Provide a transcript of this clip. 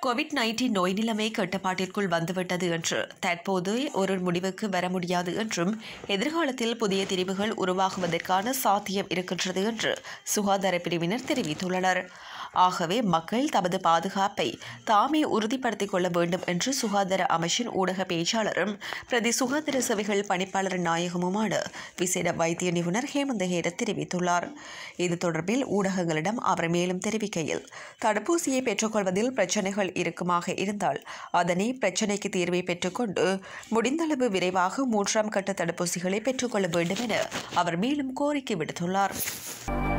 Covid nineteen நோய் நிலைமை கட்டுப்பாட்டிற்குள் வந்துவிட்டது என்று தற்போது ஒரு முடிவுக்கு வர முடியாது என்றும் எதிர்காலத்தில் புதிய திரிவுகள் உருவாகுவதற்கான சாத்தியம் இருக்கின்றது என்று சுகாதார பிரிவினர் தெரிவித்துள்ளனர் ஆகவே மக்கள் தமது பாதுகாப்பை தாமே உறுதிப்படுத்திக் கொள்ள வேண்டும் என்று சுகாதார அமைச்சின் ஊடக பேச்சாளரும் பிரதி சுகாதார சேவைகள் பணிப்பாளர் நாயகமுமான விசேட வைத்திய நிபுணர் ஹேமந்த ஹேர தெரிவித்துள்ளார் இது தொடர்பில் ஊடகங்களிடம் அவர் மேலும் தெரிவிக்கையில் தடுப்பூசியை பெற்றுக்கொள்வதில் பிரச்சனைகள் இருக்குமாக இருந்தால் அதனை பிரச்சனைக்கு தீர்வை பெற்றுக்கொண்டு முடிந்தளவு விரைவாக மூன்றாம் கட்ட தடுப்பூசிகளை பெற்றுக்கொள்ள வேண்டும் என அவர் மேலும் கோரிக்கை விடுத்துள்ளார்